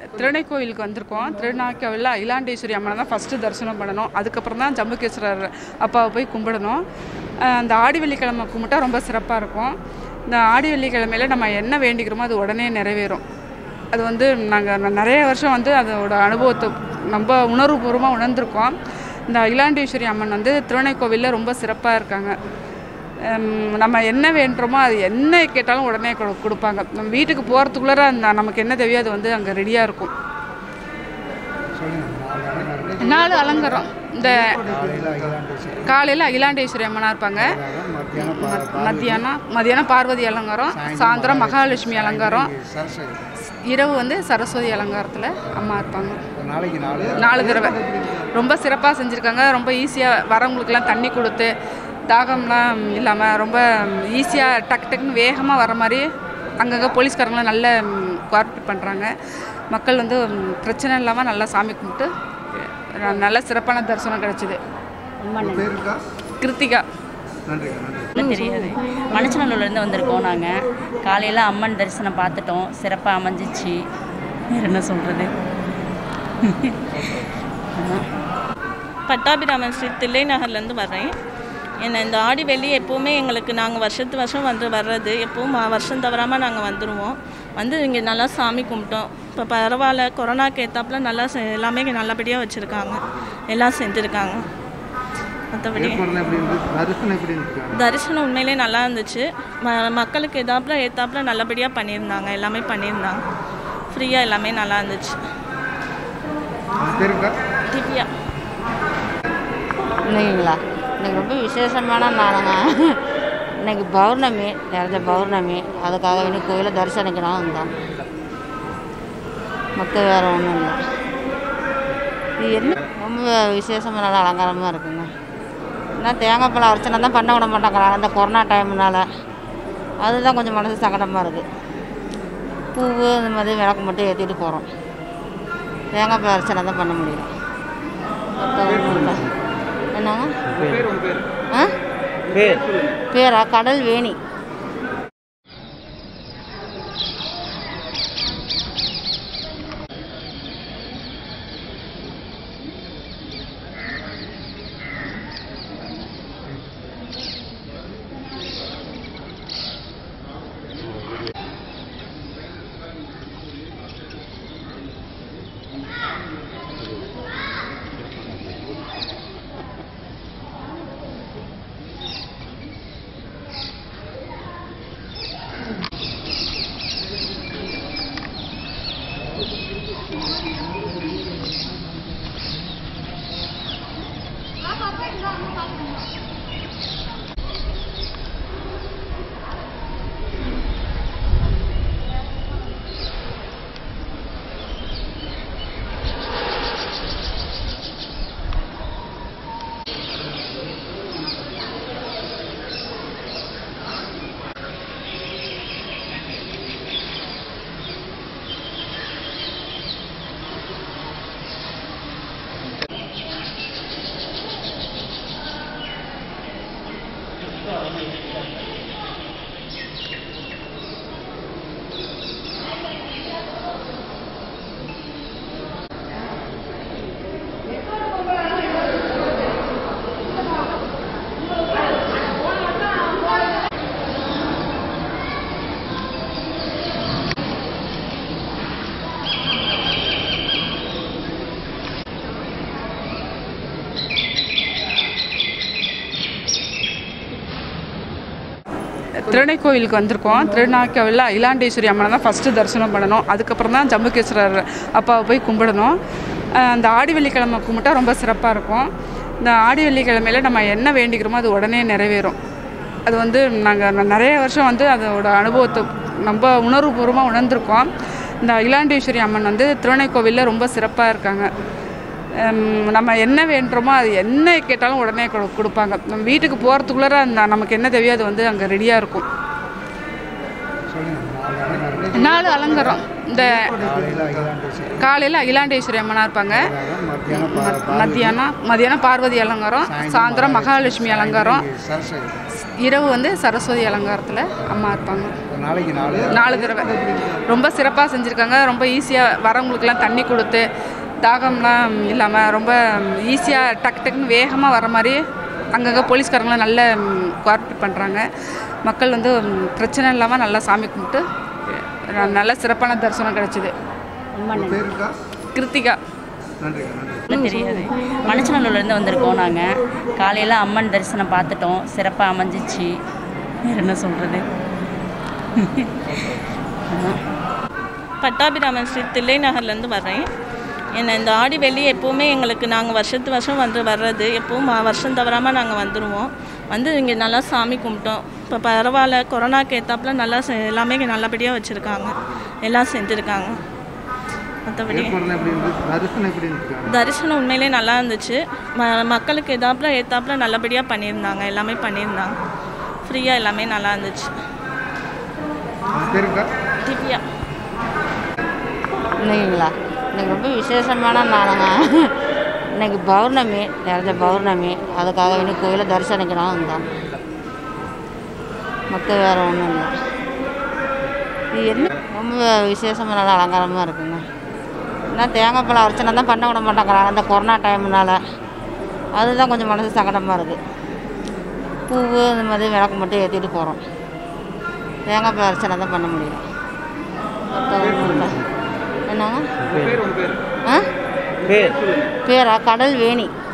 திருநெல்வேலிக்கு வந்திருக்கோம் திருநாக்கவில் அகிலாண்டேஸ்வரி அம்மனை தான் ஃபஸ்ட்டு தரிசனம் பண்ணணும் அதுக்கப்புறம் தான் ஜம்புகேஸ்வரர் அப்பாவை போய் கும்பிடணும் அஹ் அந்த ஆடி வெள்ளிக்கிழமை கும்பிட்டா ரொம்ப சிறப்பாக இருக்கும் இந்த ஆடி வெள்ளிக்கிழமையில நம்ம என்ன வேண்டிக்கிறோமோ அது உடனே நிறைவேறும் அது வந்து நாங்கள் நிறைய வருஷம் வந்து அதோட அனுபவத்தை நம்ம உணர்வுபூர்வமாக உணர்ந்திருக்கோம் இந்த அகிலாண்டேஸ்வரி அம்மன் வந்து திருவண்ணைக்கோவிலில் ரொம்ப சிறப்பாக இருக்காங்க ஹம், நம்ம என்ன வேண்டுறோமோ அது என்ன கேட்டாலும் உடனே கொடு- கொடுப்பாங்க நம்ம வீட்டுக்கு போகிறதுக்குள்ளே அந்த நமக்கு என்ன தேவையோ அது வந்து அங்கே ரெடியாக இருக்கும் நாலு அலங்காரம் இந்த காலையில் அகிலாண்டேஸ்வரி அம்மனாக இருப்பாங்க மத்தியானம் மத்தியானம் பார்வதி அலங்காரம் சாயந்தரம் மகாலட்சுமி அலங்காரம் இரவு வந்து சரஸ்வதி அலங்காரத்தில் அம்மா இருப்பாங்க நாளைக்கு நாலு நாலு தடவை ரொம்ப சிறப்பாக செஞ்சுருக்காங்க ரொம்ப ஈஸியாக வரவங்களுக்குலாம் தண்ணி கொடுத்து தாகம்லாம் இல்லாமல் ரொம்ப ஈஸியாக டக்கு டக்குன்னு வேகமாக வர மாதிரி அங்கங்கே போலீஸ்காரங்களாம் நல்ல கோஆப்ரேட் பண்ணுறாங்க மக்கள் வந்து ம், பிரச்சனை இல்லாமல் நல்லா சாமி கும்பிட்டு அஹ், நல்ல சிறப்பான தரிசனம் கிடச்சிது பேர் இருக்கா கிருத்திகா நன்றி நன்றி ஒன்றும் தெரியாது மணச்சநல்லூர்லேருந்து வந்திருக்கோம் நாங்கள் காலையில் அம்மன் தரிசனம் பார்த்துட்டோம் சிறப்பாக அமைஞ்சிச்சு வேறு என்ன சொல்கிறது பட்டாபிராமன் ஸ்ரீ தில்லை நகர்லேருந்து வர்றேன் என்ன இந்த ஆடி வெள்ளி எப்போவுமே எங்களுக்கு நாங்கள் வருஷத்து வருஷம் வந்து வர்றது எப்பவும் வ- வருஷம் தவறாமல் நாங்கள் வந்துடுவோம் வந்து இங்கே நல்லா சாமி கும்பிட்டோம் இப்போ பரவாயில்ல கொரோனாக்கு ஏற்றாப்புல நல்லா செ- எல்லாமே இங்கே நல்லபடியாக வச்சுருக்காங்க எல்லாம் செஞ்சுருக்காங்க மற்றபடி ஏற்பாடுலாம் எப்படி இருக்கு தரிசனம் எப்படி இருக்கு தரிசனம் உண்மையிலே நல்லா இருந்துச்சு ம மக்களுக்கு எதாப்புல ஏற்றாப்புல நல்லபடியாக பண்ணியிருந்தாங்க எல்லாமே பண்ணியிருந்தாங்க ஃப்ரீயாக எல்லாமே நல்லா இருந்துச்சு உங்க பேர் இருக்கா திவ்யா இன்னைக்குங்களா இன்னைக்கு ரொம்ப விசேஷமான நாளுங்க இன்னைக்கு பௌர்ணமி நிறைஞ்ச பௌர்ணமி அதுக்காக இன்னைக்கு கோயிலில் தரிசனிக்கணும் வந்தோம் மற்ற வேறு ஒன்றும் இல்லை இது என்ன ரொம்ப விசேஷமாக நல்லா அலங்காரமாக இருக்குங்க என்ன தேங்காய் பழம் அர்ச்சனை தான் பண்ண விட மாட்டேங்கிறாங்க அந்த கொரோனா டைம்னால அதுதான் கொஞ்சம் மனசு சங்கடமாக இருக்குது பூவு இந்த மாதிரி விளக்கு மட்டும் ஏற்றிட்டு போகிறோம் தேங்காய் பழம் அர்ச்சனை தான் பண்ண முடியும் மற்ற ஒன்றும் இல்லை என்னங்க ஆ பேரா கடல் வேணி திருநெல்வேலிக்கு வந்திருக்கோம் திருநாக்கவில் அகிலாண்டேஸ்வரி அம்மனை தான் ஃபஸ்ட்டு தரிசனம் பண்ணணும் அதுக்கப்புறம் தான் ஜம்புகேஸ்வரர் அப்பாவை போய் கும்பிடணும் அஹ் அந்த ஆடி வெள்ளிக்கிழமை கும்பிட்டா ரொம்ப சிறப்பாக இருக்கும் இந்த ஆடி வெள்ளிக்கிழமையில நம்ம என்ன வேண்டிக்கிறோமோ அது உடனே நிறைவேறும் அது வந்து நாங்கள் நிறைய வருஷம் வந்து அதோட அனுபவத்தை நம்ம உணர்வுபூர்வமாக உணர்ந்திருக்கோம் இந்த அகிலாண்டேஸ்வரி அம்மன் வந்து திருவண்ணைக்கோவிலில் ரொம்ப சிறப்பாக இருக்காங்க ஹம், நம்ம என்ன வேண்டுறோமோ அது என்ன கேட்டாலும் உடனே கொடு- கொடுப்பாங்க நம்ம வீட்டுக்கு போகிறதுக்குள்ளே அந்த நமக்கு என்ன தேவையோ அது வந்து அங்கே ரெடியாக இருக்கும் சொல்லுங்க நாலு அலங்காரம் இந்த காலையில் அகிலாண்டேஸ்வரி காலையில் அகிலாண்டேஸ்வரி அம்மனாக இருப்பாங்க மத்தியானம் பா- மத்தியானம் மத்தியானம் பார்வதி அலங்காரம் சாயந்தரம் மகாலட்சுமி அலங்காரம் சரஸ்வதி இரவு வந்து சரஸ்வதி அலங்காரத்தில் அம்மா இருப்பாங்க நாளைக்கு நாலு நாலு தடவை ரொம்ப சிறப்பாக செஞ்சுருக்காங்க ரொம்ப ஈஸியாக வரவங்களுக்குலாம் தண்ணி கொடுத்து தாகம்லாம் இல்லாமல் ரொம்ப ஈஸியாக டக்கு டக்குன்னு வேகமாக வர மாதிரி அங்கங்கே போலீஸ்காரங்களாம் நல்ல கோஆப்ரேட் பண்ணுறாங்க மக்கள் வந்து ம், பிரச்சனை இல்லாமல் நல்லா சாமி கும்பிட்டு அஹ், நல்ல சிறப்பான தரிசனம் கிடச்சிது உங்கள் பேருக்கா கிருத்திகா நன்றிக்கா நன்றி இன்னும் தெரியாது மணச்சநல்லூர்லேருந்து வந்திருக்கோம் நாங்கள் காலையில் அம்மன் தரிசனம் பார்த்துட்டோம் சிறப்பாக அமைஞ்சிச்சு வேறு என்ன சொல்கிறது பட்டாபிராமன் ஸ்ரீ தில்லை நகர்லேருந்து வர்றேன் என்ன இந்த ஆடி வெள்ளி எப்போவுமே எங்களுக்கு நாங்கள் வருஷத்து வருஷம் வந்து வர்றது எப்பவும் ம- வருஷம் தவறாமல் நாங்கள் வந்துடுவோம் வந்து இங்கே நல்லா சாமி கும்பிட்டோம் இப்போ பரவாயில்ல கொரோனாக்கு ஏற்றாப்புல நல்லா செ- எல்லாமே இங்கே நல்லபடியாக வச்சுருக்காங்க எல்லாம் செஞ்சுருக்காங்க மற்றபடி ஏற்பாடுலாம் எப்படி இருந்துச்சு தரிசனம் எப்படி இருந்துச்சு தரிசனம் உண்மையிலே நல்லா இருந்துச்சு ம மக்களுக்கு எதாப்புல ஏத்தாப்புல நல்லபடியாக பண்ணியிருந்தாங்க எல்லாமே பண்ணியிருந்தாங்க ஃப்ரீயாக எல்லாமே நல்லா இருந்துச்சு உங்கள் பேருக்கா திவ்யா இன்னைக்குங்களா இன்னைக்கு ரொம்ப விசேஷமான நாளுங்க இன்னைக்கு பௌர்ணமி நிறைஞ்ச பௌர்ணமி அதுக்காக வேண்டி கோயிலை தரிசனிக்கணும் வந்தோம் மக்கள் வேறு ஒன்றும் இல்லை இது என்ன ரொம்ப விசேஷமான நாள் அலங்காரமாக இருக்குங்க என்ன தேங்காய் பழம் அர்ச்சனை தான் பண்ண விட மாட்டேங்கிறாங்க அந்த கொரோனா டைம்னால அதுதான் கொஞ்சம் மனசு சங்கடமாக இருக்குது பூவு இந்த மாதிரி விளக்கு மட்டும் ஏற்றிட்டு போகிறோம் தேங்காய் பழம் அர்ச்சனை தான் பண்ண முடியும் மத்த ஒண்ணும் இல்ல. என்னங்க ஆ பேரா கடல் வேணி